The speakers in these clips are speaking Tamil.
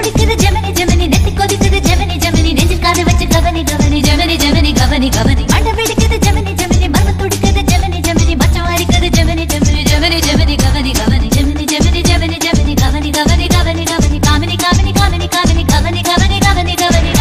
துடிக்குது ஜெமினி ஜெமினி நெத்தி கொதிக்குது ஜெமினி ஜெமினி நெஞ்சில் காது வச்சு கவனி கவனி ஜெமினி ஜெமினி கவனி கவனி மண்டை வெடிக்குது ஜெமினி ஜெமினி மர்ம துடிக்குது ஜெமினி ஜெமினி மச்சம் அரிக்குது ஜெமினி ஜெமினி ஜெமினி ஜெமினி கவனி கவனி ஜெமினி ஜெமினி ஜெமினி ஜெமினி கவனி கவனி கவனி கவனி காமினி காமினி காமினி காமினி கவனி கவனி கவனி கவனி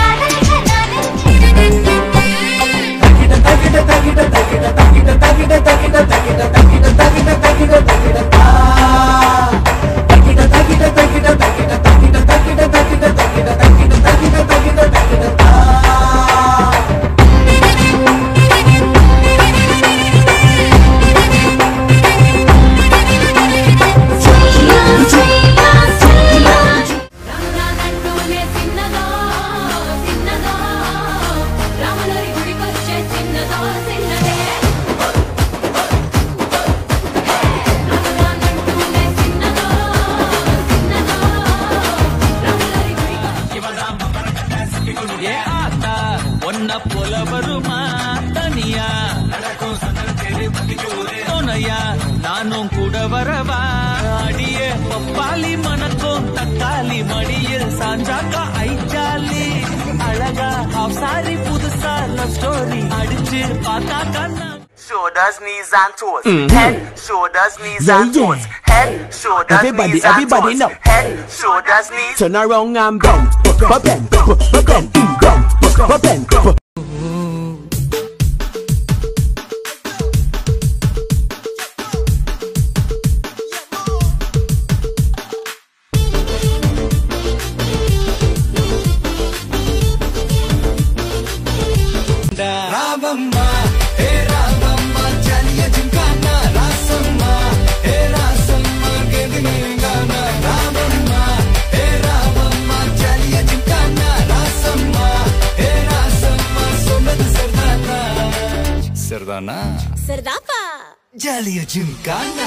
రామురానంటూనే చిన్నదో చిన్నదో రాములరి గుడికొచ్చే చిన్నదో చిన్నదే రామురానంటూనే చిన్నదో చిన్నదో రాములరి గుడికొచ్చే ஏ ஆத்தா ஒன்ன போல வருமா தனியா துணையா நானும் கூட வரவா அடிய பப்பாளி மணக்கும் தக்காளி மடியில் சாஞ்சாக்கா ஐச்சாலி அழகா ஹாஃப் சாரி புதுசா லவ் ஸ்டோரி அடிச்சு பார்த்தாக்கா நான் Shoulders, knees and toes. Head, shoulders, knees Yeah, and toes. yeah. Head, shoulders, Everybody, knees and everybody toes. know. Head, shoulders, knees. Turn around and bounce, but bend, but bend, bounce, but bend. சரிதானா சரிதாப்பா ஜாலியா ஜிம்கானா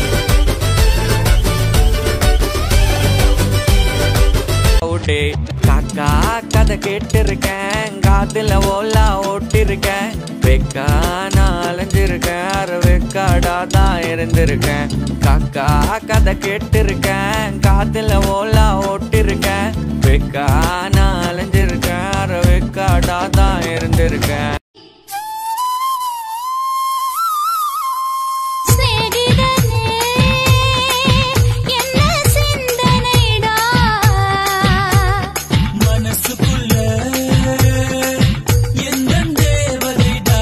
அவுட்டே காக்கா கதை கேட்டிருக்கேன் காதுல ஓலா ஓட்டிருக்கேன் வெக்கா நான் அலைஞ்சிருக்கேன் அரை வெக்காடா தான் இருந்திருக்கேன் காக்கா கதை கேட்டிருக்கேன் காதுல ஓலா ஓட்டிருக்கேன் வெக்கா நான் அலைஞ்சிருக்கேன் அரை வெக்காடா தான் இருந்திருக்கேன் சிநேகிதனே என்ன சிந்தனைடா மனசுக்குள்ள எந்த தேவதைடா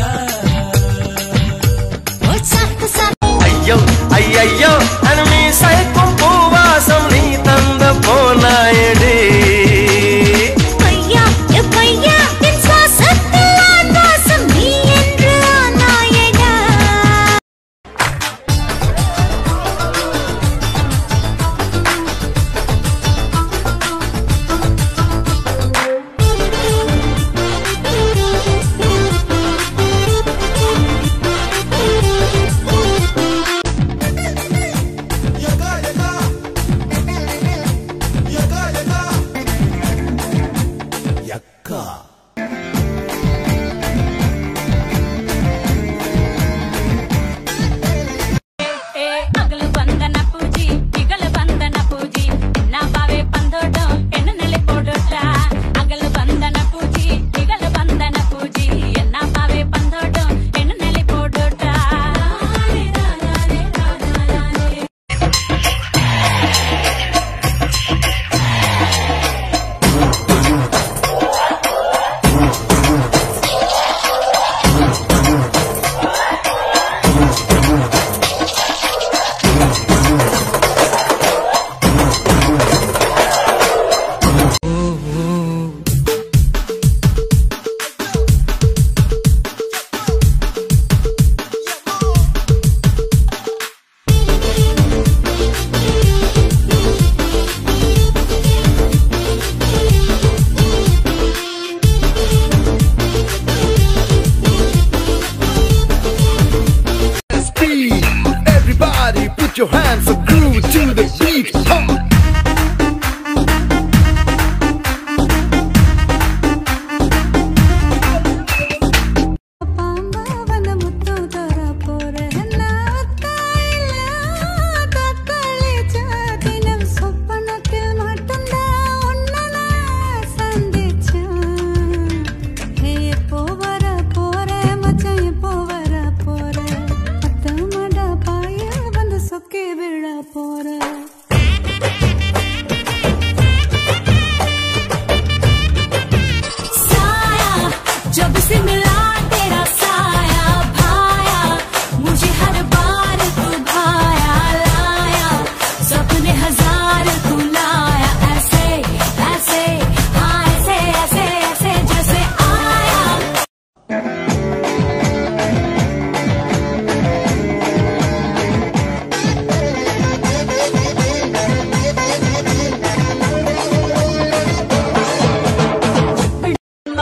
ஓ சாக்கு சாக்கு ஐயோ ஐயையோ அனுமி சைக்கும் பூவாசம் நீ தந்த போனாய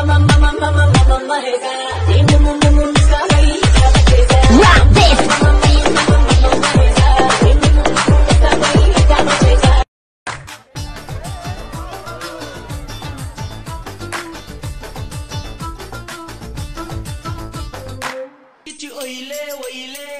Rock this! ஒயிலே ஒயிலே